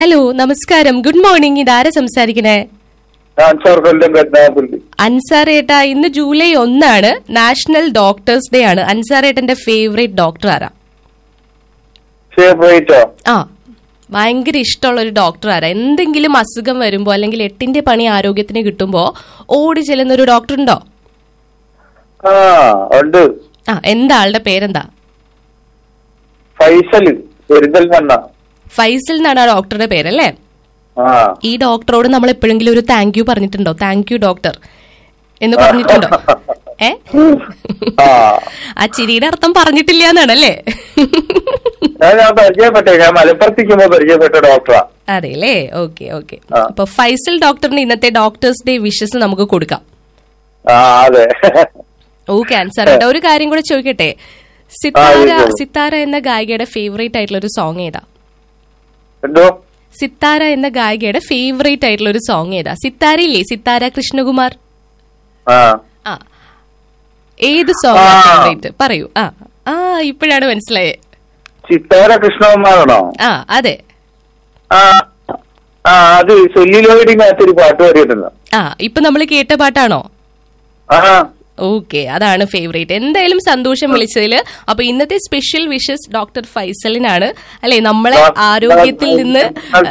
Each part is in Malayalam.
ഹലോ നമസ്കാരം ഗുഡ് മോർണിംഗ് ഇതാരാ സംസാരിക്കണേ അൻസാർ കൊല്ലം കരുനാഗപ്പള്ളി അൻസാർ ഏട്ടാ ഇന്ന് ജൂലൈ ഒന്നാണ് നാഷണൽ ഡോക്ടേഴ്സ് ഡേ ആണ് അൻസാർ ഏട്ടന്റെ ഫേവറേറ്റ് ഡോക്ടർ ആരാ ഫേവറേറ്റോ ആ ഭയങ്കര ഇഷ്ടമുള്ള ഒരു ഡോക്ടർ ആരാ എന്തെങ്കിലും അസുഖം വരുമ്പോ അല്ലെങ്കിൽ എട്ടിന്റെ പണി ആരോഗ്യത്തിന് കിട്ടുമ്പോ ഓടി ചെല്ലുന്ന ഒരു ഡോക്ടർ ഉണ്ടോ ആ ഉണ്ട് ആ എന്താ ആളുടെ പേരെന്താ ഫൈസല് പെരിന്തൽമണ്ണ ഫൈസൽ എന്നാണ് ആ ഡോക്ടറുടെ പേരല്ലേ ആ ഈ ഡോക്ടറോട് നമ്മൾ എപ്പോഴെങ്കിലും ഒരു താങ്ക് യു പറഞ്ഞിട്ടുണ്ടോ താങ്ക് യു ഡോക്ടർ എന്ന് പറഞ്ഞിട്ടുണ്ടോ ഏ ആ ആ ചിരിയുടെ അർത്ഥം പറഞ്ഞിട്ടില്ല എന്നാണല്ലേ ഞാൻ ഞാൻ പരിചയപ്പെട്ടെ ഞാൻ മലപ്പുറത്തേക്കുമ്പോ പരിചയപ്പെട്ട ഡോക്ടറാ അതെല്ലേ ഓക്കെ ഓക്കെ ആ. അപ്പൊ ഫൈസൽ ഡോക്ടറിന് ഇന്നത്തെ ഡോക്ടേഴ്സ് ഡേ വിഷസ് നമുക്ക് കൊടുക്കാം ആ അതെ ഓക്കെ ആൻസർ ഏട്ടാ ഒരു കാര്യം കൂടെ ചോദിക്കട്ടെ സിത്താര ചോദിച്ചോളൂ. സിത്താര എന്ന ഗായികയുടെ ഫേവറേറ്റ് ആയിട്ടുള്ള ഒരു സോങ് ഏതാ എന്തോ സിത്താര എന്ന ഗായികയുടെ ഫേവറേറ്റ് ആയിട്ടുള്ള ഒരു സോങ് ഏതാ സിത്താര ഇല്ലേ സിത്താര കൃഷ്ണകുമാർ ആ ആ ഏത് സോങ് ആ. ഫേവറേറ്റ് പറയൂ ആ ആ ഇപ്പോഴാണ് മനസ്സിലായേ ചിത്താര കൃഷ്ണകുമാറാണോ ആ അതെ ആ ആ അത് സെല്ലിലോയിഡിനകത്ത് ഒരു പാട്ട് പാടിയിട്ടുണ്ട് ആ ഇപ്പൊ നമ്മൾ കേട്ട പാട്ടാണോ ആ ഓക്കെ അതാണ് ഫേവറേറ്റ് എന്തായാലും സന്തോഷം വിളിച്ചതിൽ അപ്പൊ ഇന്നത്തെ സ്പെഷ്യൽ വിഷസ് ഡോക്ടർ ഫൈസലിനാണ് അല്ലെ നമ്മളെ ആരോഗ്യത്തിൽ നിന്ന്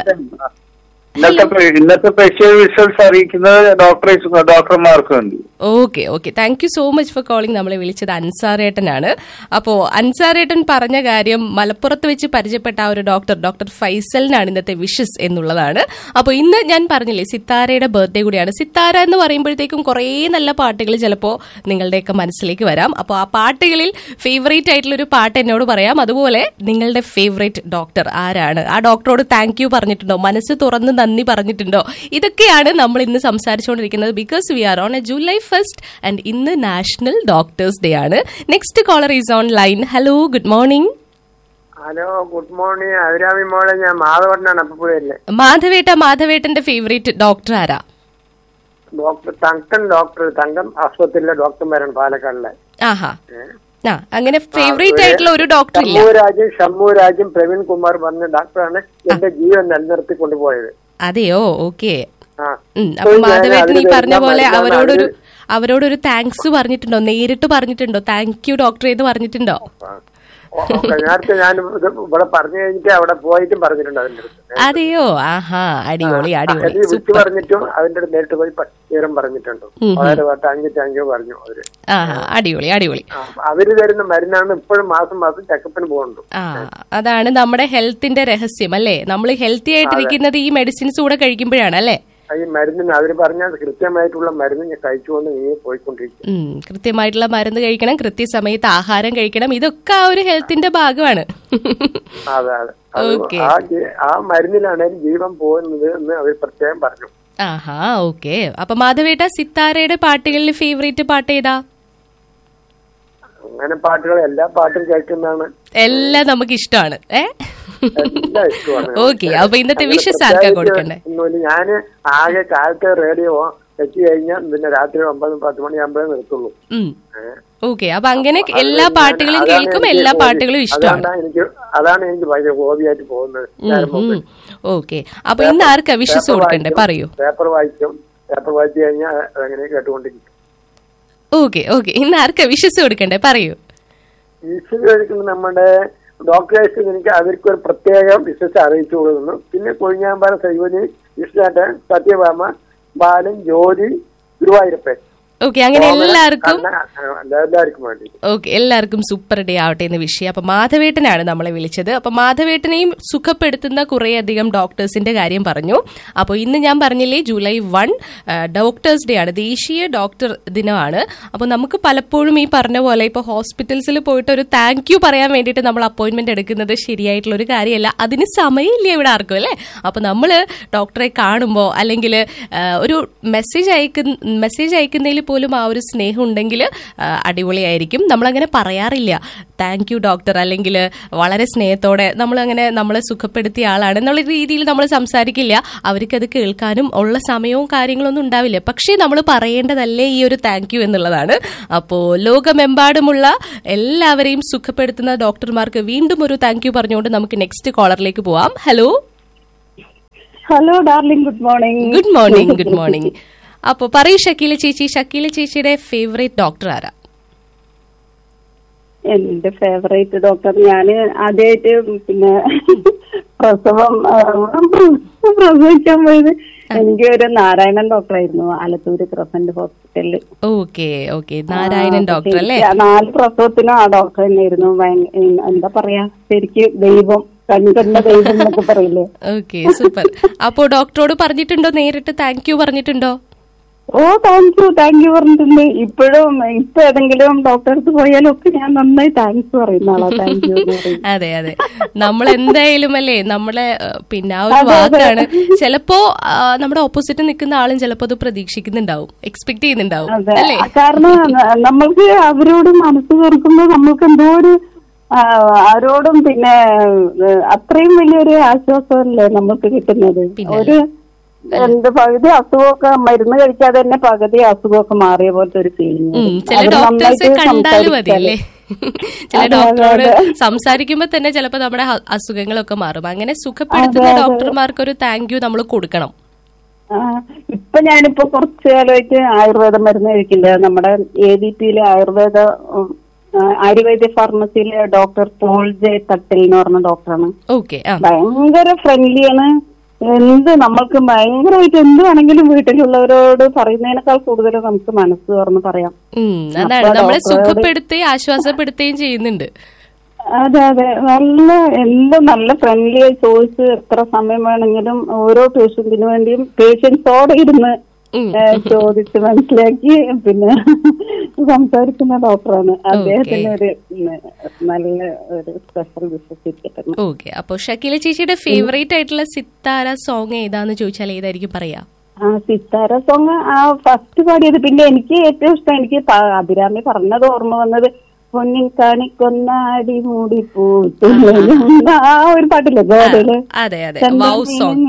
ഇന്നത്തെ പേ- ഇന്നത്തെ സ്പെഷ്യൽ റിസൾട്ട്സ് അറിയിക്കുന്നത് ഡോക്ടറേഴ്സ് ഡോക്ടർമാർക്ക് വേണ്ടി okay okay thank you so much for calling നമ്മളെ വിളിച്ചത് അൻസാറേട്ടനാണ് അപ്പോ അൻസാറേട്ടൻ പറഞ്ഞ കാര്യം മലപ്പുറത്ത് വെച്ച് പരിചയപ്പെട്ട ആ ഒരു ഡോക്ടർ ഡോക്ടർ ഫൈസലിനാണ് ഇന്നത്തെ വിഷസ് എന്നുള്ളതാണ് അപ്പോൾ ഇന്ന് ഞാൻ പറഞ്ഞില്ലേ സിത്താരയുടെ ബർത്ത്ഡേ കൂടിയാണ് സിത്താര എന്ന് പറയുമ്പോഴത്തേക്കും കുറേ നല്ല പാട്ടുകൾ ചിലപ്പോൾ നിങ്ങളുടെയൊക്കെ മനസ്സിലേക്ക് വരാം അപ്പോൾ ആ പാട്ടുകളിൽ ഫേവറേറ്റ് ആയിട്ടുള്ള ഒരു പാട്ട് എന്നോട് പറയാം അതുപോലെ നിങ്ങളുടെ ഫേവറേറ്റ് ഡോക്ടർ ആരാണ് ആ ഡോക്ടറോട് താങ്ക് യു പറഞ്ഞിട്ടുണ്ടോ മനസ്സ് തുറന്ന് നന്ദി പറഞ്ഞിട്ടുണ്ടോ ഇതൊക്കെയാണ് നമ്മൾ ഇന്ന് സംസാരിച്ചുകൊണ്ടിരിക്കുന്നത് because we are on a July first and ഇന്ന് നാഷണൽ ഡോക്ടേഴ്സ് ഡേ ആണ് next caller is on line hello good morning hello good morning Abhirami മോളെ ഞാൻ മാധവണ്ണാണ് അപ്പുഴയല്ലേ മാധവേട്ട മാധവേട്ടന്റെ ഫേവറേറ്റ് ഡോക്ടർ ആരാ ഡോക്ടർ തങ്കൻ ഡോക്ടർ തങ്കം ആശുപത്രിയിലെ ഡോക്ടർമാരാണ് പാലക്കാടിലെ ആഹാ ആ അങ്ങനെ ഫേവറേറ്റ് ആയിട്ടുള്ള ഒരു ഡോക്ടർ ഇല്ല ഷമ്മൂരാജും ഷമ്മൂരാജും പ്രവീൺ കുമാർ പറഞ്ഞ ഡോക്ടറാണ് എന്റെ ജീവൻ നിലനിർത്തി കൊണ്ടുപോയത് അതെയോ ഓക്കെ ആ അപ്പൊ ഞാൻ മാധവേട്ടൻ ഈ അതില് പറഞ്ഞ ഞാൻ പോലെ മരുന്നാണ് അവരോടൊരു അതില് അവരോടൊരു താങ്ക്സ് പറഞ്ഞിട്ടുണ്ടോ നേരിട്ട് പറഞ്ഞിട്ടുണ്ടോ താങ്ക് യു ഡോക്ടർ എന്ന് പറഞ്ഞിട്ടുണ്ടോ ഓ, ഓക്കെ. നേരത്തെ ഞാൻ ഇത് ഇവിടെ പറഞ്ഞു കഴിഞ്ഞിട്ട് അവിടെ പോയിട്ടും പറഞ്ഞിട്ടുണ്ട് അതിന്റെ അടുത്ത് അതെയോ ആഹാ അടിപൊളി എന്നെ അടിപൊളി വിളിച്ചു സൂപ്പർ പറഞ്ഞിട്ടും അതിന്റെ അടുത്ത് നേരിട്ട് പോയി പ- വിവരം പറഞ്ഞിട്ടുണ്ട് വളരെ താങ്ക് യു താങ്ക് യു പറഞ്ഞു അവര് ആഹാ അടിപൊളി അടിപൊളി ആ, അവര് തരുന്ന മരുന്നാണ് ഇപ്പോഴും മാസം മാസം ചെക്കപ്പിന് പോകുന്നുണ്ട് ആ അതാണ് നമ്മുടെ ഹെൽത്തിന്റെ രഹസ്യം അല്ലേ നമ്മൾ ഹെൽത്തി ആയിട്ടിരിക്കുന്നത് ഈ മെഡിസിൻസ് കൂടെ കഴിക്കുമ്പോഴാണ് അല്ലേ ഈ മരുന്നിന് അവര് പറഞ്ഞ കൃത്യമായിട്ടുള്ള മരുന്ന് ഞാൻ കഴിച്ചുകൊണ്ട് നീ പോയിക്കൊണ്ടിരിക്കും ഉം, കൃത്യമായിട്ടുള്ള മരുന്ന് കഴിക്കണം കൃത്യസമയത്ത് ആഹാരം കഴിക്കണം ഇതൊക്കെ ആ ഒരു ഹെൽത്തിന്റെ ഭാഗമാണ് അതെ അതെ അത് ഓക്കെ. ആ ജീ- ആ മരുന്നിലാണ് ജീവൻ പോകുന്നത് എന്ന് അവർ പ്രത്യേകം പറഞ്ഞു ആഹാ ഓക്കെ അപ്പൊ മാധവേട്ട സിത്താരയുടെ പാട്ടുകളിൽ ഫേവറേറ്റ് പാട്ട് ഏതാ അങ്ങനെ പാട്ടുകൾ എല്ലാ പാട്ടും കേൾക്കുന്നതാണ് എല്ലാം നമുക്ക് ഇഷ്ടമാണ് ഏ എല്ലാം ഇഷ്ടമാണ് ഓക്കെ അപ്പൊ ഇന്നത്തെ അങ്ങനെ വിഷസ് ആർക്കാ പ്രത്യേകിച്ച് കൊടുക്കണ്ടേ ഒന്നുമില്ല. ഞാന് ആകെ കാലത്തെ റേഡിയോ വെച്ച് കഴിഞ്ഞാൽ പിന്നെ രാത്രി ഒമ്പത് പത്ത് മണിയാകുമ്പോഴേ നിർത്തുള്ളൂ ഉം ഏ. ഓക്കെ അപ്പൊ അങ്ങനെ അത് എല്ലാ ഞാൻ- പാട്ടുകളും അതാണ് കേൾക്കും എനിക്ക് എല്ലാ ഹോബി. പാട്ടുകളും ഇഷ്ടമാണ് അതാണ് എനിക്ക് അതാണ് എനിക്ക് ഭയങ്കര ഹോബിയായിട്ട് പോകുന്നത് നേരം മുമ്പ്. ഓക്കെ അപ്പൊ ഇന്ന് ആർക്കാ വിഷസ് പേപ്പർ കൊടുക്കണ്ടേ വായിക്കും, പറയൂ പേപ്പർ വായിക്കും പേപ്പർ വായിച്ചു കഴിഞ്ഞാൽ അങ്ങനെ കേട്ടുകൊണ്ടിരിക്കും ഓക്കെ ഓക്കെ ഇന്ന് ആർക്കാ വിഷസ് കൊടുക്കണ്ടേ പറയൂ വിശ്വസ് കഴിക്കുന്ന നമ്മുടെ ഡോക്ടേഴ്സ് എനിക്ക് അവർക്ക് ഒരു പ്രത്യേക വിശ്വസ് അറിയിച്ചു കൊടുക്കുന്നു പിന്നെ കൊഴിഞ്ഞാമ്പാറ സൈവനി വിഷ്ണുട്ടൻ സത്യഭാമ ബാലൻ ജ്യോതി ഗുരുവായൂരപ്പൻ ഓക്കെ അങ്ങനെ എല്ലാവർക്കും കണ്ണ, ആ, എല്ലാവർക്കും വേണ്ടി ഓക്കെ എല്ലാവർക്കും സൂപ്പർ ഡേ ആവട്ടെ എന്ന് വിഷയം അപ്പൊ മാധവേട്ടനാണ് നമ്മളെ വിളിച്ചത് അപ്പൊ മാധവേട്ടനെയും സുഖപ്പെടുത്തുന്ന കുറേയധികം ഡോക്ടേഴ്സിന്റെ കാര്യം പറഞ്ഞു അപ്പോൾ ഇന്ന് ഞാൻ പറഞ്ഞില്ലേ ജൂലൈ വൺ ഡോക്ടേഴ്സ് ഡേ ആണ് ദേശീയ ഡോക്ടർ ദിനമാണ് അപ്പോൾ നമുക്ക് പലപ്പോഴും ഈ പറഞ്ഞ പോലെ ഇപ്പോൾ ഹോസ്പിറ്റൽസിൽ പോയിട്ട് ഒരു താങ്ക് യു പറയാൻ വേണ്ടിയിട്ട് നമ്മൾ അപ്പോയിന്റ്മെന്റ് എടുക്കുന്നത് ശരിയായിട്ടുള്ള ഒരു കാര്യമല്ല അതിന് സമയമില്ല ഇവിടെ ആർക്കും അല്ലേ അപ്പോൾ നമ്മൾ ഡോക്ടറെ കാണുമ്പോൾ അല്ലെങ്കിൽ ഒരു മെസ്സേജ് അയക്കുന്ന മെസ്സേജ് അയക്കുന്നതിൽ പോലും ആ ഒരു സ്നേഹം ഉണ്ടെങ്കിൽ അടിപൊളിയായിരിക്കും നമ്മളങ്ങനെ പറയാറില്ല താങ്ക് യു ഡോക്ടർ അല്ലെങ്കിൽ വളരെ സ്നേഹത്തോടെ നമ്മളങ്ങനെ നമ്മളെ സുഖപ്പെടുത്തിയ ആളാണ് എന്നുള്ള രീതിയിൽ നമ്മൾ സംസാരിക്കില്ല അവർക്കത് കേൾക്കാനും ഉള്ള സമയവും കാര്യങ്ങളൊന്നും ഉണ്ടാവില്ല പക്ഷേ നമ്മൾ പറയേണ്ടതല്ലേ ഈ ഒരു താങ്ക് യു എന്നുള്ളതാണ് അപ്പോൾ ലോകമെമ്പാടുമുള്ള എല്ലാവരെയും സുഖപ്പെടുത്തുന്ന ഡോക്ടർമാർക്ക് വീണ്ടും ഒരു താങ്ക് യു പറഞ്ഞുകൊണ്ട് നമുക്ക് നെക്സ്റ്റ് കോളറിലേക്ക് പോവാം hello hello darling good morning good morning good morning അപ്പൊ പറയൂ ഷക്കീല ചേച്ചി ഷക്കീല ചേച്ചിയുടെ ഫേവറേറ്റ് ഡോക്ടർ ആരാ എന്റെ ഫേവറേറ്റ് ഡോക്ടർ ഞാന് ആദ്യമായിട്ട് പിന്നെ പ്രസവം ആ, പ്രസവിക്കാൻ പോയത് എനിക്ക് ഒരു നാരായണൻ ഡോക്ടറായിരുന്നു ആലത്തൂര് ക്രസന്റ് ഹോസ്പിറ്റലില് ഓക്കെ ഓക്കെ നാരായണൻ ഡോക്ടർ അല്ലേ ശരിക്ക് ആ നാല് പ്രസവത്തിനും ആ ഡോക്ടർ തന്നെയായിരുന്നു ഭയങ്ക- എന്താ പറയാ ശരിക്ക് ദൈവം കണ്ടുകണ്ട ദൈവം എന്നൊക്കെ പറയില്ലേ ഓക്കെ സൂപ്പർ അപ്പോ ഡോക്ടറോട് പറഞ്ഞിട്ടുണ്ടോ നേരിട്ട് താങ്ക് യു പറഞ്ഞിട്ടുണ്ടോ ഓ താങ്ക് യു താങ്ക് യു പറഞ്ഞിട്ടുണ്ട് ഇപ്പോഴും ഇപ്പൊ ഏതെങ്കിലും ഡോക്ടർക്ക് പോയാലും ഒക്കെ ഞാൻ നന്നായി താങ്ക്സ് പറയുന്ന ആളാ താങ്ക് യു എന്ന് പറയും അതെ അതെ നമ്മൾ എന്തായാലും അല്ലേ നമ്മളെ ഏഹ്, പിന്നെ ആ ഒരു അതെ, അതെ. വാക്കാണ് ചിലപ്പോ ആ, നമ്മുടെ ഓപ്പോസിറ്റ് നിൽക്കുന്ന ആളും ചിലപ്പോ അത് പ്രതീക്ഷിക്കുന്നുണ്ടാവും എക്സ്പെക്ട് ചെയ്യുന്നുണ്ടാവും അതെ അല്ലേ കാരണം ന- നമ്മൾക്ക് അവരോട് മനസ്സ് തുറക്കുമ്പോൾ നമ്മൾക്ക് എന്തോ ഒരു ആ, ആരോടും പിന്നെ ഏഹ്, അത്രയും വലിയൊരു ആശ്വാസമല്ലേ നമുക്ക് കിട്ടുന്നത് പിന്നെ. ഒരു എന്ത് പകുതി അസുഖമൊക്കെ മരുന്ന് കഴിക്കാതെ തന്നെ പകുതി അസുഖമൊക്കെ മാറിയ പോലത്തെ ഒരു ഫീലിംഗ് ഉം, ചില ഡോക്ടേഴ്സ് കണ്ടാലും മതി അല്ലേ ചില അതെ, ഡോക്ടറോട് അതെ. സംസാരിക്കുമ്പോ തന്നെ ചിലപ്പോ നമ്മുടെ ഹ- അസുഖങ്ങളൊക്കെ മാറും അങ്ങനെ സുഖപ്പെടുത്തുന്ന അതെ, അതെ. ഡോക്ടർമാർക്ക് ഒരു താങ്ക് യു നമ്മൾ കൊടുക്കണം ആ, ഇപ്പൊ ഞാനിപ്പോ കുറച്ചു കാലമായിട്ട് ആയുർവേദ മരുന്ന് കഴിക്കുന്നുണ്ട് നമ്മുടെ എ ഡി പിയിലെ ആയുർവേദ ഉം, ആ, ആയുർവേദ ഫാർമസിയിലെ ഡോക്ടർ പോൾ ജെ തട്ടിൽ എന്ന് പറഞ്ഞ ഡോക്ടറാണ് ഓക്കെ ആ ഭയങ്കര ഫ്രണ്ട്ലിയാണ് എന്ത് നമ്മൾക്ക് ഭയങ്കരമായിട്ട് എന്ത് വേണമെങ്കിലും വീട്ടിലുള്ളവരോട് പറയുന്നതിനേക്കാൾ കൂടുതൽ നമുക്ക് മനസ്സ് തുറന്ന് പറയാം ഉം അതാണ് അപ്പൊ നമ്മളെ ഡോക്ടറോട് സുഖപ്പെടുത്തുകയും ആശ്വാസപ്പെടുത്തുകയും ചെയ്യുന്നുണ്ട് അതെ അതെ നല്ല എന്ത് നല്ല ഫ്രണ്ട്ലി ആയി ചോദിച്ച് എത്ര സമയം വേണമെങ്കിലും ഓരോ പേഷ്യന്റിന് വേണ്ടിയും പേഷ്യൻസോടെ ഇരുന്ന് ഉം. ഏ, ചോദിച്ച് മനസ്സിലാക്കി പിന്നെ സംസാരിക്കുന്ന ഡോക്ടറാണ് അദ്ദേഹത്തിന് ഒരു ഉം, നല്ല ഒരു സ്പെഷ്യൽ വിശ്വസിച്ചിട്ടുണ്ട് ഓക്കെ അപ്പൊ ഷക്കീല ചേച്ചിയുടെ ഫേവറേറ്റ് ആയിട്ടുള്ള സിത്താര സോങ് ഏതാന്ന് ചോദിച്ചാൽ ഏതായിരിക്കും പറയാ ആ സിത്താര സോങ് ആ ഫസ്റ്റ് പാടിയത് പിന്നെ എനിക്ക് ഏറ്റവും ഇഷ്ടം എനിക്ക് പ- അഭിരാമി പറഞ്ഞത് ഓർമ്മ വന്നത് പൊന്നിൻ കാണിക്കൊന്നാടി മൂടി പൂത്തുലയും ആ ഒരു പാട്ടില്ലേ ഗോഡയില് അതെ അതെ വൗ സോങ്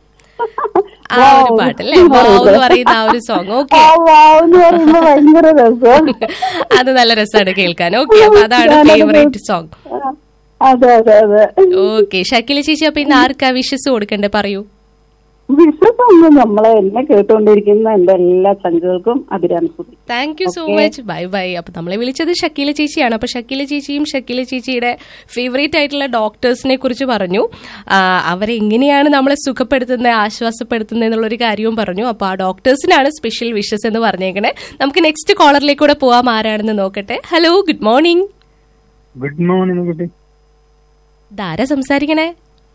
ആ ഒരു പാട്ടല്ലേ വൗ എന്ന് പറയുന്ന ആ ഒരു സോങ് ഓക്കെ എന്ന് പറയുമ്പോ ഭയങ്കര രസം അത് നല്ല രസമാണ് കേൾക്കാൻ ഓക്കെ അപ്പൊ അതാണ് ഫേവറേറ്റ് സോങ് അതെ അതെ അതെ ഓക്കെ ഷക്കീല ചേച്ചി അപ്പൊ ഇന്ന് ആർക്കാ വിഷസ് കൊടുക്കണ്ടേ പറയൂ വിശ്വസൊന്നും നമ്മളെ എന്നെ കേട്ടുകൊണ്ടിരിക്കുന്ന എന്റെ എല്ലാ ചങ്കുകൾക്കും അഭിരാമി കുട്ടി thank you so much bye bye അപ്പൊ നമ്മളെ വിളിച്ചത് ഷക്കീല ചേച്ചിയാണ് അപ്പൊ ഷക്കീല ചേച്ചിയും ഷക്കീല ചേച്ചിയുടെ ഫേവറേറ്റ് ആയിട്ടുള്ള ഡോക്ടേഴ്സിനെ കുറിച്ച് പറഞ്ഞു ആ, അവരെ എങ്ങനെയാണ് നമ്മളെ സുഖപ്പെടുത്തുന്നത് ആശ്വാസപ്പെടുത്തുന്നത് എന്നുള്ളൊരു കാര്യവും പറഞ്ഞു അപ്പൊ ആ ഡോക്ടേഴ്സിനാണ് സ്പെഷ്യൽ വിഷസ് എന്ന് പറഞ്ഞേക്കണേ നമുക്ക് നെക്സ്റ്റ് കോളറിലേക്ക് കൂടെ പോവാം ആരാണെന്ന് നോക്കട്ടെ hello good morning good morning കുട്ടി ഇതാരാ സംസാരിക്കണേ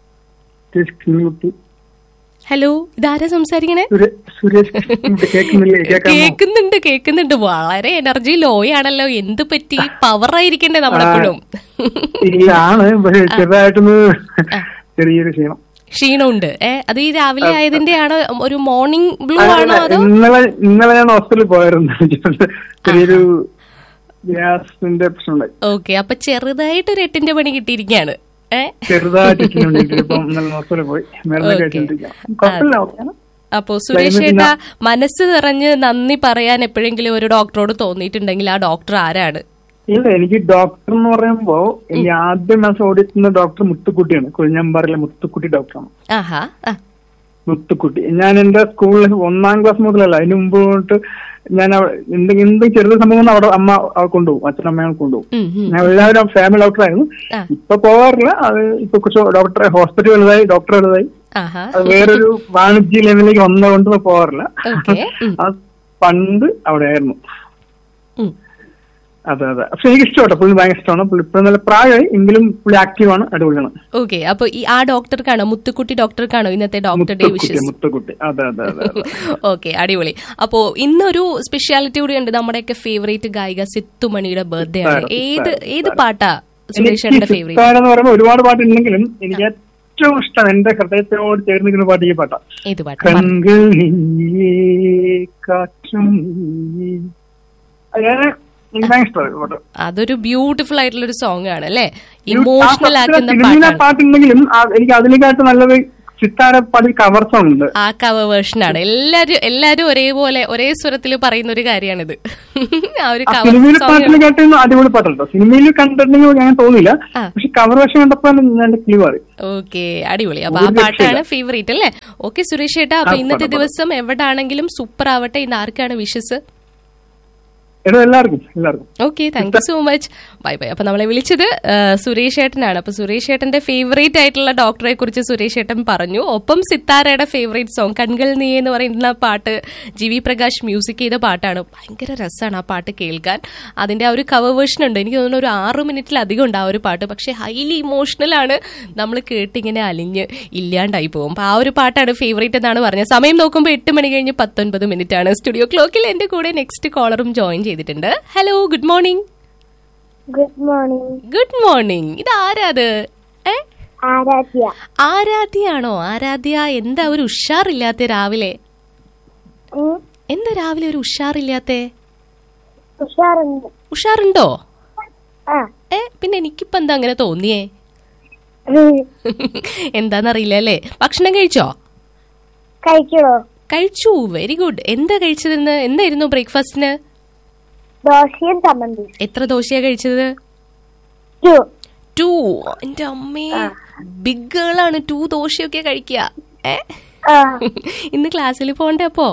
കുട്ടി ഹലോ ഇതാരാ സംസാരിക്കണേ സുരേഷ് കുട്ടി കേൾക്കുന്നില്ലേ കേൾക്കാമോ കേൾക്കുന്നുണ്ട് കേൾക്കുന്നുണ്ട് വളരെ എനർജി ലോ ആണല്ലോ എന്ത് പറ്റി പവർ ആയിരിക്കണ്ടേ നമ്മളെപ്പോഴും ഇല്ല ആണ് പക്ഷെ ചെറുതായിട്ടൊന്ന് ചെറിയൊരു ക്ഷീണം ക്ഷീണമുണ്ട് ഏ അത് ഈ രാവിലെ ആയതിന്റെ ആണോ ഒരു മോർണിംഗ് ബ്ലൂ ആണോ അതോ ഇന്നലെ ഇന്നലെ ഞാൻ ഹോസ്പിറ്റലിൽ പോയായിരുന്നു ചെറിയൊരു ഗ്യാസിന്റെ പ്രശ്നമുണ്ടായി ഓക്കെ അപ്പൊ ചെറുതായിട്ട് ഒരു എട്ടിന്റെ പണി കിട്ടിയിരിക്കുകയാണ് ഏ ചെറുതായിട്ട് ക്ഷീണമുണ്ടായിട്ട് ഇപ്പം ഇന്നലെ ഹോസ്പിറ്റലിൽ പോയി മരുന്ന് Okay. കഴിച്ചോണ്ടിരിക്കാം കുഴപ്പമില്ല ഓക്കെയാണ് അപ്പോ സുരേഷ് Climate ഏട്ടാ മനസ്സ് നിറഞ്ഞ് നന്ദി പറയാൻ എപ്പോഴെങ്കിലും ഒരു ഡോക്ടറോട് തോന്നിയിട്ടുണ്ടെങ്കിൽ ആ ഡോക്ടർ ആരാണ് ഇല്ല എനിക്ക് ഡോക്ടർ എന്ന് പറയുമ്പോ എനിക്ക് ആദ്യം മാസം ഓടിക്കുന്ന ഡോക്ടർ മുത്തുക്കുട്ടിയാണ് കുഴിഞ്ഞമ്പാറിലെ മുത്തുക്കുട്ടി ഡോക്ടറാണ് ആഹാ ആ മുത്തുക്കുട്ടി ഞാൻ എന്റെ സ്കൂളിൽ ഒന്നാം ക്ലാസ് മുതലല്ല അതിന് മുമ്പ് തൊട്ട് ഞാൻ അവ- എന്തെങ്കിലും എന്തെങ്കിലും ചെറിയ സംഭവം അവിടെ അമ്മ അവ കൊണ്ടുപോകും അച്ഛനമ്മയെ കൊണ്ടുപോകും ഉം, ഉം. ഞാൻ എല്ലാവരും ഫാമിലി ഡോക്ടറായിരുന്നു ആ. ഇപ്പൊ പോകാറില്ല അത് ഇപ്പൊ കുറച്ച് ഡോക്ടറെ ഹോസ്പിറ്റൽ വലുതായി ഡോക്ടർ വലുതായി ആഹാ അത് വേറൊരു വാണിജ്യ ലെവലിലേക്ക് വന്നതുകൊണ്ട് ഇപ്പൊ പോകാറില്ല ഓക്കെ അത് പണ്ട് അവിടെ ആയിരുന്നു ഉം. അതെ അതെ പക്ഷെ എനിക്ക് ഇഷ്ടമാണ് പുള്ളി ഭയങ്കര ഇഷ്ടമാണ് പുള്ളി ഇപ്പൊ നല്ല പ്രായമായി എങ്കിലും പുള്ളി ആക്റ്റീവാണ് അടിപൊളിയാണ് ഓക്കെ അപ്പൊ ഈ ആ ഡോക്ടർക്കാണോ മുത്തുക്കുട്ടി ഡോക്ടർക്കാണോ ഇന്നത്തെ ഡോക്ടർ ഡേ മുത്തുക്കുട്ടി വിഷസ് മുത്തുക്കുട്ടി അതെ അതെ അതെ അതെ ഓക്കെ അടിപൊളി അപ്പോ ഇന്നൊരു സ്പെഷ്യാലിറ്റി കൂടി ഉണ്ട് നമ്മുടെയൊക്കെ ഫേവറേറ്റ് ഗായിക സിത്തുമണിയുടെ ബർത്ത്ഡേ ആണ് സിത്താര, ഏത് സിത്താര, ഏത് സിത്താര. പാട്ടാ സുരേഷ് എനിക്ക് ഏട്ടന്റെ ഫേവറേറ്റ് സിത്താര എന്ന് പറയുമ്പോൾ ഒരുപാട് പാട്ടുണ്ടെങ്കിലും എനിക്ക് ഏറ്റവും ഇഷ്ടം എന്റെ ഹൃദയത്തോട് ചേർന്ന് നിൽക്കുന്ന പാട്ട് ഈ പാട്ടാ ഏത് പാട്ട് കൺകൾ നീയേ, കാറ്റും നീയേ. അങ്ങനെ എനിക്ക് ഭയങ്കര ഇഷ്ടമാണ് ഈ പാട്ട് അതൊരു ബ്യൂട്ടിഫുൾ ആയിട്ടുള്ള ഒരു സോങ് ആണ് അല്ലേ ആ ഇമോഷണൽ ഫസ്റ്റ് ആക്കുന്ന സിനിമയിലെ പാട്ടാണ് പാട്ടുണ്ടെങ്കിലും ആ- എനിക്ക് അതിനെക്കാട്ട് നല്ലത് സിത്താര പാടി കവർ സോങ് ഉണ്ട് ആ കവർ വേർഷൻ ആണ് എല്ലാരും എല്ലാരും ഒരേപോലെ ഒരേ സ്വരത്തിൽ പറയുന്ന ഒരു കാര്യമാണിത് ആ ഒരു ആ കവർ സിനിമയിൽ പാട്ടിൽ സോങ് കേട്ടിരുന്നു അടിപൊളി പാട്ടുണ്ടോ സിനിമയിൽ കണ്ടിട്ടുണ്ടെങ്കിൽ ഞാൻ തോന്നിയില്ല ആ. പക്ഷെ കവർ വേഷം കണ്ടപ്പോ ഞാൻ ക്ലീ മാറി ഓക്കെ അടിപൊളി അപ്പൊ ആ ഒരു പാട്ടാണ് രക്ഷയില്ല. ഫേവറേറ്റ് അല്ലേ ഓക്കെ സുരേഷ് ഏട്ടാ അപ്പൊ ആ, ഇന്നത്തെ പാടാം, ദിവസം എവിടാണെങ്കിലും സൂപ്പർ ആവട്ടെ ഇന്ന് ആർക്കാണ് വിഷസ് എടോ എല്ലാവർക്കും എല്ലാവർക്കും okay thank you so much bye bye അപ്പൊ നമ്മളെ വിളിച്ചത് ആ, സുരേഷ് ഏട്ടനാണ് അപ്പൊ സുരേഷ് ഏട്ടന്റെ ഫേവറേറ്റ് ആയിട്ടുള്ള ഡോക്ടറെ കുറിച്ച് സുരേഷ് ഏട്ടൻ പറഞ്ഞു ഒപ്പം സിത്താരയുടെ ഫേവറേറ്റ് സോങ് കൺകൾ നീ എന്ന് പറയുന്ന പാട്ട് ജി വി പ്രകാശ് മ്യൂസിക് ചെയ്ത പാട്ടാണ് ഭയങ്കര രസമാണ് ആ പാട്ട് കേൾക്കാൻ അതിന്റെ ആ ഒരു കവർ വേർഷൻ ഉണ്ട് എനിക്ക് തോന്നുന്നു ഒരു ആറ് മിനിറ്റിലധികം ഉണ്ട് ആ ഒരു പാട്ട് പക്ഷെ ഹൈലി ഇമോഷണൽ ആണ് നമ്മൾ കേട്ടിങ്ങനെ അലിഞ്ഞ് ഇല്ലാണ്ടായി പോകും അപ്പൊ ആ ഒരു പാട്ടാണ് ഫേവറേറ്റ് എന്നാണ് പറഞ്ഞത് സമയം നോക്കുമ്പോൾ എട്ട് മണി കഴിഞ്ഞ് പത്തൊൻപത് മിനിറ്റ് ആണ് സ്റ്റുഡിയോ ക്ലോക്കിൽ എന്റെ കൂടെ നെക്സ്റ്റ് കോളറും ജോയിൻ ചെയ്തിട്ടുണ്ട് hello good morning good morning good morning ഇത് ആരാത് ഏ ആരാധ്യ ആരാധ്യയാണോ ആരാധ്യ എന്താ ഒരു ഉഷാറില്ലാത്ത രാവിലെ ഉം, എന്താ രാവിലെ ഒരു ഉഷാറില്ലാത്ത ഉഷാറുണ്ട് ഉഷാറുണ്ടോ ആ ഏ പിന്നെ എനിക്കിപ്പോ എന്താ അങ്ങനെ തോന്നിയേ ഉം, എന്താന്നറിയില്ല അല്ലേ ഭക്ഷണം കഴിച്ചോ കഴിക്കണോ കഴിച്ചു വെരി ഗുഡ് എന്താ കഴിച്ചതെന്ന് എന്തായിരുന്നു ബ്രേക്ക്ഫാസ്റ്റിന് ദോശയും ചമ്മന്തി എത്ര ദോശയാ കഴിച്ചത് ടു ടു എന്റെ അമ്മേ ബിഗ് ഗേളാണ് ടു ദോശയൊക്കെ കഴിക്കുക ഏ ആ ഇന്ന് ക്ലാസ്സിൽ പോണ്ടേ അപ്പോ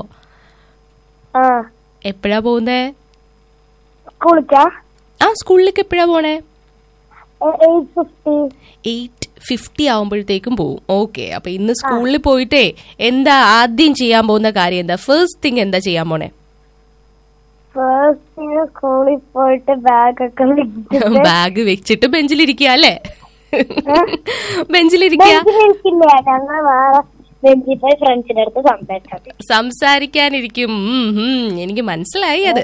ആ എപ്പോഴാ പോകുന്നേ കുളിക്കാ ആ സ്കൂളിലേക്ക് എപ്പോഴാ പോണേ എയ്റ്റ് ഫിഫ്റ്റി എയ്റ്റ് ഫിഫ്റ്റി ആവുമ്പോഴത്തേക്കും പോവും ഓക്കെ അപ്പൊ ഇന്ന് സ്കൂളിൽ പോയിട്ടേ എന്താ ആദ്യം ചെയ്യാൻ പോകുന്ന കാര്യം എന്താ ഫസ്റ്റ് തിങ് എന്താ ചെയ്യാൻ പോണേ ഫസ്റ്റ് സ്കൂളിൽ പോയിട്ട് ബാഗൊക്കെ വെച്ചിട്ട് ബാഗ് വെച്ചിട്ട് ബെഞ്ചിലിരിക്കുക അല്ലേ ബെഞ്ചിലിരിക്കുക ബെഞ്ചിലിരിക്കില്ല ഞങ്ങൾ വേറെ ബെഞ്ചിൽ പോയി ഫ്രണ്ട്സിന്റെ അടുത്ത് സംസാരിച്ചത് സംസാരിക്കാനിരിക്കും ഉം, ഉം, എനിക്ക് മനസ്സിലായി അത്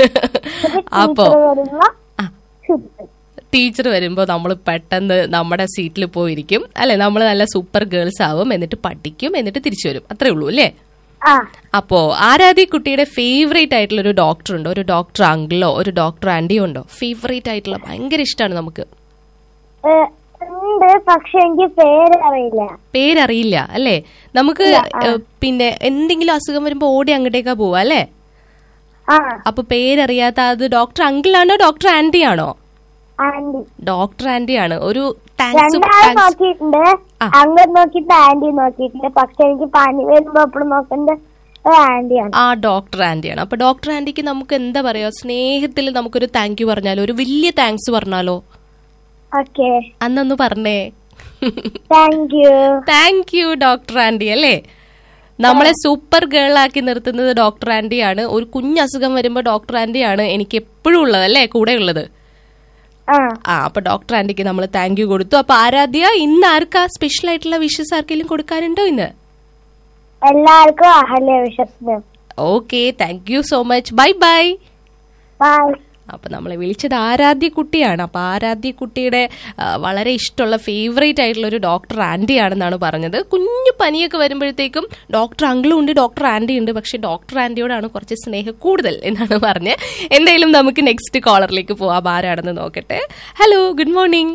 അപ്പോ വരുമ്പോ ആ. ചുറ്റും. ടീച്ചർ വരുമ്പോൾ നമ്മൾ പെട്ടെന്ന് നമ്മുടെ സീറ്റിൽ പോയിരിക്കും അല്ലെ നമ്മൾ നല്ല സൂപ്പർ ഗേൾസ് ആവും എന്നിട്ട് പഠിക്കും എന്നിട്ട് തിരിച്ചു വരും അത്രേ ഉള്ളൂ അല്ലേ ആ അപ്പോ ആരാധി കുട്ടിയുടെ ഫേവറേറ്റ് ആയിട്ടുള്ള ഒരു ഡോക്ടർ ഉണ്ടോ ഒരു ഡോക്ടർ അങ്കിളോ ഒരു ഡോക്ടർ ആന്റിയോ ഉണ്ടോ ഫേവറേറ്റ് ആയിട്ടുള്ള ഭയങ്കര ഇഷ്ടമാണ് നമുക്ക് ഏ, ഉണ്ട് പക്ഷെ എനിക്ക് പേരറിയില്ല പേരറിയില്ല അല്ലേ നമുക്ക് ഏ, പിന്നെ എന്തെങ്കിലും അസുഖം വരുമ്പോ ഓടി അങ്ങോട്ടേക്കാ പോവാ അല്ലേ ആ അപ്പൊ പേരറിയാത്ത അത് ഡോക്ടർ അങ്കിളാണോ ഡോക്ടർ ആന്റി ആണോ ആന്റി ഡോക്ടർ ആന്റി ആണ് ഒരു താങ്ക്സ് രണ്ടാൾ നോക്കിയിട്ടുണ്ട് ആ. അങ്ങോട്ട് നോക്കിയിട്ട് ആന്റി നോക്കിയിട്ടുണ്ട് പക്ഷെ എനിക്ക് പനി വരുമ്പോ എപ്പോഴും നോക്കേണ്ട ആന്റിയാണ് ആ ഡോക്ടർ ആന്റിയാണ് അപ്പൊ ഡോക്ടർ ആന്റിക്ക് നമുക്ക് എന്താ പറയാ സ്നേഹത്തിൽ നമുക്കൊരു താങ്ക് യു പറഞ്ഞാലോ ഒരു വലിയ താങ്ക്സ് പറഞ്ഞാലോ ഓക്കെ അന്നൊന്ന് പറഞ്ഞേ thank you thank you doctor aunty അല്ലേ നമ്മളെ സൂപ്പർ ഗേൾ ആക്കി നിർത്തുന്നത് ഡോക്ടർ ആന്റിയാണ് ഒരു കുഞ്ഞസുഖം വരുമ്പോ ഡോക്ടർ ആന്റിയാണ് എനിക്ക് എപ്പോഴും ഉള്ളത് അല്ലേ കൂടെ ഉള്ളത് ആ ആ അപ്പൊ ഡോക്ടർ ആന്റിക്ക് നമ്മൾ താങ്ക് യു കൊടുത്തു അപ്പൊ ആരാധ്യ ഇന്ന് ആർക്കാ സ്പെഷ്യൽ ആയിട്ടുള്ള വിഷസ് ആർക്കെങ്കിലും കൊടുക്കാനുണ്ടോ ഇന്ന് എല്ലാവർക്കും അഹല്യ വിശ്വസിന് okay thank you so much bye bye bye അപ്പൊ നമ്മളെ വിളിച്ചത് ആരാധ്യ കുട്ടിയാണ് അപ്പൊ ആരാധ്യ കുട്ടിയുടെ ആ, വളരെ ഇഷ്ടമുള്ള ഫേവറേറ്റ് ആയിട്ടുള്ള ഒരു ഡോക്ടർ ആന്റി ആണെന്നാണ് പറഞ്ഞത് കുഞ്ഞു പനിയൊക്കെ വരുമ്പോഴത്തേക്കും ഡോക്ടർ അങ്കിളും ഉണ്ട് ഡോക്ടർ ആന്റി ഉണ്ട് പക്ഷെ ഡോക്ടർ ആന്റിയോടാണ് കുറച്ച് സ്നേഹം കൂടുതൽ എന്നാണ് പറഞ്ഞത് എന്തായാലും നമുക്ക് നെക്സ്റ്റ് കോളറിലേക്ക് പോവാം ആരാണെന്ന് നോക്കട്ടെ hello good morning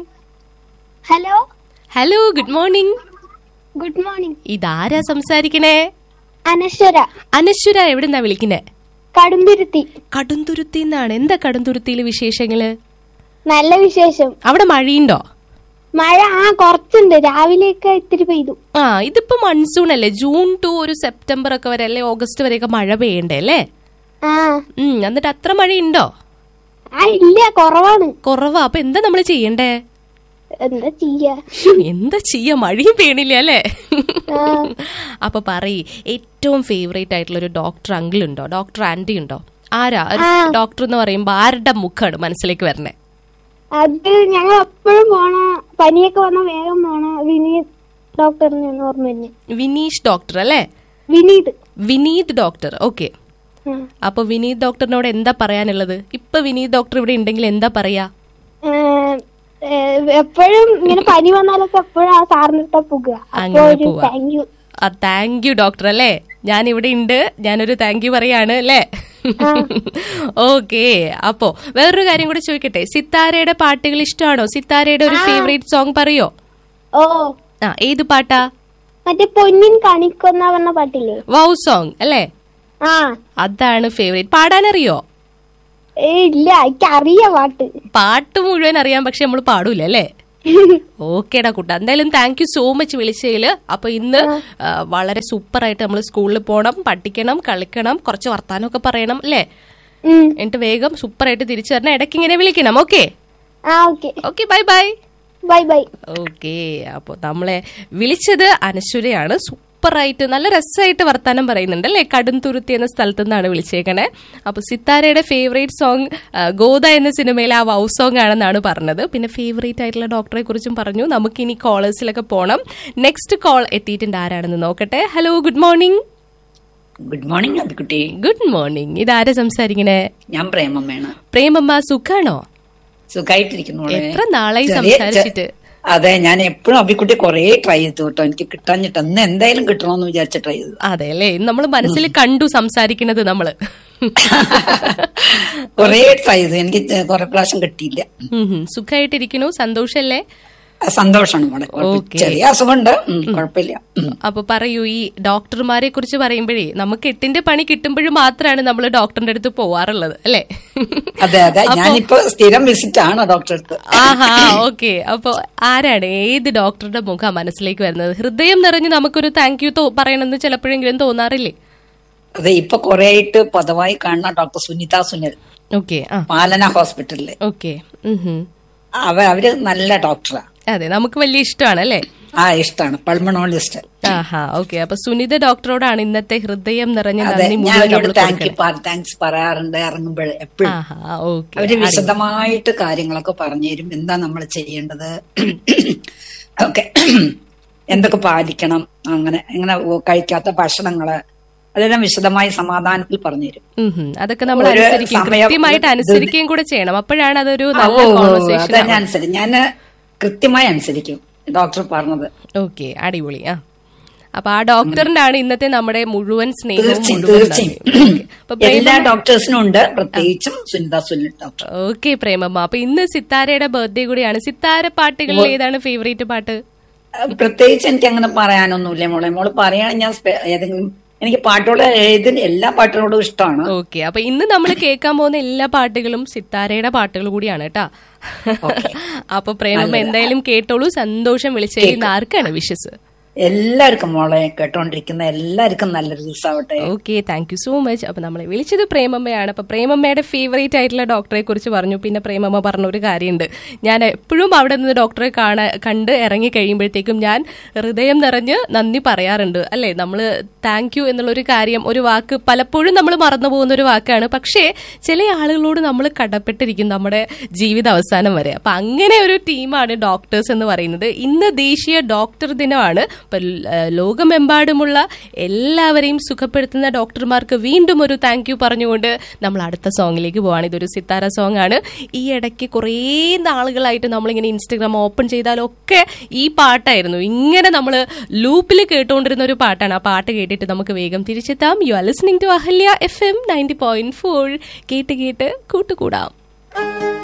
hello hello good morning good morning ഇതാരാ സംസാരിക്കണേ അനശ്വര അനശ്വര എവിടെന്നാ വിളിക്കുന്നേ കടുംതുരുത്തി കടുംതുരുത്തി എന്നാണ് എന്താ കടുംതുരുത്തിയിലെ വിശേഷങ്ങള് നല്ല വിശേഷം അവിടെ മഴയുണ്ടോ മഴ ആ കുറച്ചുണ്ട് രാവിലെയൊക്കെ ഇത്തിരി പെയ്തു ആ ഇതിപ്പോ മൺസൂൺ അല്ലേ ജൂൺ ടു ഒരു സെപ്റ്റംബർ ഒക്കെ വരെ അല്ലെ ഓഗസ്റ്റ് വരെയൊക്കെ മഴ പെയ്യണ്ടേ അല്ലേ ആ ഉം എന്നിട്ട് അത്ര മഴയുണ്ടോ ആ ഇല്ല കുറവാണ് കുറവാ അപ്പൊ എന്താ നമ്മൾ ചെയ്യണ്ടേ എന്താ ചെയ്യാ എന്താ ചെയ്യാ മഴയും പെയ്യണില്ല അല്ലേ ആ. അപ്പൊ പറയ് ഏറ്റവും ഫേവറേറ്റ് ആയിട്ടുള്ള ഒരു ഡോക്ടർ അങ്കിൾ ഉണ്ടോ ഡോക്ടർ ആന്റി ഉണ്ടോ ആരാ ഒരു ഡോക്ടർ എന്ന് പറയുമ്പോ ആരുടെ മുഖമാണ് മനസ്സിലേക്ക് വരണേ അത് ഞങ്ങൾ എപ്പോഴും പോണ പനിയൊക്കെ വന്ന വേഗം പോണ വിനീത് ഡോക്ടറിന് ഓർമ്മ തന്നെ വിനീഷ് ഡോക്ടർ അല്ലേ വിനീത് വിനീത് ഡോക്ടർ ഓക്കെ ആ. അപ്പൊ വിനീത് ഡോക്ടറിനോട് എന്താ പറയാനുള്ളത് ഇപ്പൊ വിനീത് ഡോക്ടർ ഇവിടെ ഉണ്ടെങ്കിൽ എന്താ പറയാ ഏഹ്, ഏഹ്, എപ്പോഴും ഇങ്ങനെ പനി വന്നാലൊക്കെ എപ്പോഴും ആ സാറിനിട്ട പോകുക അപ്പൊ അങ്ങനെ ഒരു പോവാ. താങ്ക് യു ആ താങ്ക് യു ഡോക്ടർ അല്ലേ ഞാൻ ഇവിടെ ഉണ്ട് ഞാനൊരു താങ്ക് യു പറയാണ് അല്ലേ ഓക്കെ അപ്പോ വേറൊരു കാര്യം കൂടെ ചോദിക്കട്ടെ സിത്താരയുടെ പാട്ടുകൾ ഇഷ്ടമാണോ സിത്താരയുടെ ഒരു ഫേവറേറ്റ് സോങ് പറയോ ഓ ആ ഏത് പാട്ടാ മറ്റേ പൊന്നിൻ കണിക്കൊന്ന പറഞ്ഞ പാട്ടില്ലേ വൗ സോങ് അല്ലേ ആ അതാണ് ഫേവറേറ്റ് പാടാനറിയോ ഏ ഇല്ല എനിക്ക് അറിയാം പാട്ട് പാട്ട് മുഴുവൻ അറിയാം പക്ഷെ നമ്മൾ പാടൂല അല്ലേ ഓക്കേടാ കുട്ട എന്തായാലും താങ്ക് യു സോ മച്ച് വിളിച്ചതില് അപ്പൊ ഇന്ന് ആ, വളരെ സൂപ്പർ ആയിട്ട് നമ്മൾ സ്കൂളിൽ പോകണം പഠിക്കണം കളിക്കണം കുറച്ച് വർത്താനമൊക്കെ പറയണം അല്ലേ ഉം. എന്നിട്ട് വേഗം സൂപ്പർ ആയിട്ട് തിരിച്ചു വരണം ഇടയ്ക്ക് ഇങ്ങനെ വിളിക്കണം ഓക്കെ ആ okay okay bye bye bye bye okay അപ്പോൾ നമ്മളെ വിളിച്ചത് അനശ്വരയാണ് സൂപ്പറായിട്ട് നല്ല രസമായിട്ട് വർത്താനം പറയുന്നുണ്ട് അല്ലേ കടുംതുരുത്തി എന്ന സ്ഥലത്തു നിന്നാണ് വിളിച്ചേക്കണേ അപ്പോൾ സിത്താരയുടെ ഫേവറേറ്റ് സോങ് ഗോദ എന്ന സിനിമയിലെ ആ വൗ സോങ് ആണെന്നാണ് പറഞ്ഞത് പിന്നെ ഫേവറേറ്റ് ആയിട്ടുള്ള ഡോക്ടറെ കുറിച്ചും പറഞ്ഞു നമുക്ക് ഇനി കോളേഴ്സിലൊക്കെ പോകണം നെക്സ്റ്റ് കോൾ എത്തിയിട്ടുണ്ട് ആരാണെന്ന് നോക്കട്ടെ hello good morning good morning അബിക്കുട്ടി ഗുഡ് മോർണിംഗ് ഇതാരാ സംസാരിക്കണേ ഞാൻ പ്രേമമ്മയാണ് പ്രേമമ്മ സുഖാണോ സുഖമായിട്ടിരിക്കുന്നു മോളെ. എത്ര നാളായി ചെറിയ- സംസാരിച്ചിട്ട്? ചെ- അതെ ഞാൻ എപ്പോഴും അബിക്കുട്ടി കുറേ ട്രൈ ചെയ്തു കേട്ടോ എനിക്ക് കിട്ടാഞ്ഞിട്ട് അന്ന് എന്തായാലും കിട്ടണമെന്ന് വിചാരിച്ച ട്രൈ ചെയ്തു അതെ അല്ലേ നമ്മൾ മനസ്സിൽ കണ്ടു സംസാരിക്കുന്നത് നമ്മള് കുറേ ട്രൈ ചെയ്തു എനിക്ക് ചെ- കുറെ പ്രാവശ്യം കിട്ടിയില്ല ഉം ഹും. സുഖായിട്ടിരിക്കണു സന്തോഷല്ലേ ആ, സന്തോഷമാണ് മോളെ കുഴപ്പമില്ല. ഓക്കേ. ചെറിയ അസുഖമുണ്ട് ഉം, കുഴപ്പമില്ല ഉം. അപ്പൊ പറയൂ ഈ ഡോക്ടർമാരെ കുറിച്ച് പറയുമ്പോഴേ നമുക്ക് എട്ടിന്റെ പണി കിട്ടുമ്പോഴും മാത്രമാണ് നമ്മൾ ഡോക്ടറിന്റെ അടുത്ത് പോവാറുള്ളത് അല്ലേ അതെ അതെ ഞാനിപ്പോ സ്ഥിരം വിസിറ്റ് ആണ് ഡോക്ടറെ അടുത്ത് ആഹാ ഓക്കെ അപ്പൊ ആരാണ് ഏത് ഡോക്ടറുടെ മുഖം മനസ്സിലേക്ക് വരുന്നത് ഹൃദയം നിറഞ്ഞ് നമുക്കൊരു താങ്ക് യു പറയണമെന്ന് ചിലപ്പോഴെങ്കിലും തോന്നാറില്ലേ അതെ ഇപ്പൊ കുറെ ആയിട്ട് പതിവായി കാണുന്ന ഡോക്ടർ സുനിത സുനിൽ ഓക്കെ ആ പാലന ഹോസ്പിറ്റലില് ഓക്കെ അവ അവര് നല്ല ഡോക്ടറാ അതെ നമുക്ക് വലിയ ഇഷ്ടമാണ് അല്ലേ ആ ഇഷ്ടമാണ് പൾമണോളജിസ്റ്റ് ആഹാ ഓക്കെ അപ്പൊ സുനിത ഡോക്ടറോടാണ് ഇന്നത്തെ ഹൃദയം നിറഞ്ഞ അതെ നന്ദി ഞാൻ മുഴുവൻ അവരോട് നമ്മൾ താങ്ക് യു കൊടുക്കണം താങ്ക്സ് പറയാറുണ്ട് ഇറങ്ങുമ്പോൾ എപ്പോഴും ആഹാ ഓക്കെ അവര് വിശദമായിട്ട് കാര്യങ്ങളൊക്കെ പറഞ്ഞു തരും എന്താ നമ്മൾ ചെയ്യേണ്ടത് ഓക്കെ എന്തൊക്കെ പാലിക്കണം അങ്ങനെ ഇങ്ങനെ കഴിക്കാത്ത ഭക്ഷണങ്ങള് അതെല്ലാം വിശദമായി സമാധാനത്തിൽ പറഞ്ഞു തരും ഉം ഹും. അതൊക്കെ നമ്മൾ ഒരു അനുസരിക്കും സമയം- കൃത്യമായിട്ട് അനുസരിക്കുകയും കൂടെ ചെയ്യണം അപ്പോഴാണ് അതൊരു ആ, നല്ല ഓ, ഓ, കോൺവെർസേഷൻ അതാ ഞാൻ അനുസരിക്കും ഞാൻ കൃത്യമായി അനുസരിക്കും ഡോക്ടർ പറഞ്ഞത് ഓക്കെ അടിപൊളി ആ അപ്പൊ ആ ഡോക്ടറിന്റെ ആണ് ഇന്നത്തെ നമ്മുടെ മുഴുവൻ സ്നേഹവും തീർച്ചയായും മുഴുവൻ തീർച്ചയായും നന്ദിയും. Okay. അപ്പൊ എല്ലാ ഡോക്ടേഴ്സിനും ഉണ്ട് പ്രത്യേകിച്ചും സുനിത സുനിൽ ഡോക്ടർ ഓക്കെ പ്രേമമ്മ അപ്പൊ ഇന്ന് സിത്താരയുടെ ബർത്ത്ഡേ കൂടിയാണ് സിത്താര പാട്ടുകളിൽ ഏതാണ് ഫേവറേറ്റ് പാട്ട് പ്രത്യേകിച്ച് എനിക്ക് അങ്ങനെ പറയാനൊന്നുമില്ല മോളെ മോള് പറയുകയാണെങ്കിൽ ഞാൻ സ്പെ- ഏതെങ്കിലും എനിക്ക് പാട്ടോട് ഏതിന് എല്ലാ പാട്ടിനോടും ഇഷ്ടമാണ് ഓക്കെ അപ്പൊ ഇന്ന് നമ്മൾ കേൾക്കാൻ പോകുന്ന എല്ലാ പാട്ടുകളും സിത്താരയുടെ പാട്ടുകൾ കൂടിയാണ് കേട്ടാ അപ്പൊ പ്രേമമ്മ എന്തായാലും കേട്ടോളൂ സന്തോഷം വിളിച്ചതിൽ ആർക്കാണ് വിഷസ് എല്ലാവർക്കും മോളെ കേട്ടോണ്ടിരിക്കുന്ന എല്ലാവർക്കും നല്ലൊരു ദിവസമാവട്ടെ okay thank you so much അപ്പൊ നമ്മളെ വിളിച്ചത് പ്രേമമ്മയാണ് അപ്പൊ പ്രേമമ്മയുടെ ഫേവറേറ്റ് ആയിട്ടുള്ള ഡോക്ടറെ കുറിച്ച് പറഞ്ഞു പിന്നെ പ്രേമമ്മ പറഞ്ഞ ഒരു കാര്യമുണ്ട് ഞാൻ എപ്പോഴും അവിടെ നിന്ന് ഡോക്ടറെ കാണാൻ കണ്ട് ഇറങ്ങി കഴിയുമ്പോഴത്തേക്കും ഞാൻ ഹൃദയം നിറഞ്ഞ് നന്ദി പറയാറുണ്ട് അല്ലേ നമ്മൾ താങ്ക് യു എന്നുള്ള ഒരു കാര്യം ഒരു വാക്ക് പലപ്പോഴും നമ്മൾ മറന്നു പോകുന്ന ഒരു വാക്കാണ് പക്ഷേ ചില ആളുകളോട് നമ്മൾ കടപ്പെട്ടിരിക്കും നമ്മുടെ ജീവിത അവസാനം വരെ അപ്പൊ അങ്ങനെ ഒരു ടീമാണ് ഡോക്ടേഴ്സ് എന്ന് പറയുന്നത് ഇന്ന് ദേശീയ ഡോക്ടർ ദിനമാണ് അപ്പൊ ല- ലോകമെമ്പാടുമുള്ള എല്ലാവരെയും സുഖപ്പെടുത്തുന്ന ഡോക്ടർമാർക്ക് വീണ്ടും ഒരു താങ്ക് യു പറഞ്ഞുകൊണ്ട് നമ്മൾ അടുത്ത സോങ്ങിലേക്ക് പോവാണ് ഇതൊരു സിത്താര സോങ് ആണ് ഈ ഇടയ്ക്ക് കുറേ നാളുകളായിട്ട് നമ്മളിങ്ങനെ ഇൻസ്റ്റഗ്രാം ഓപ്പൺ ചെയ്താലൊക്കെ ഈ പാട്ടായിരുന്നു ഇങ്ങനെ നമ്മൾ ലൂപ്പിൽ കേട്ടുകൊണ്ടിരുന്ന ഒരു പാട്ടാണ് ആ പാട്ട് കേട്ടിട്ട് നമുക്ക് വേഗം തിരിച്ചെത്താം you are listening to Ahalya F M ninety point four കേട്ട് കേട്ട് കൂട്ടുകൂടാം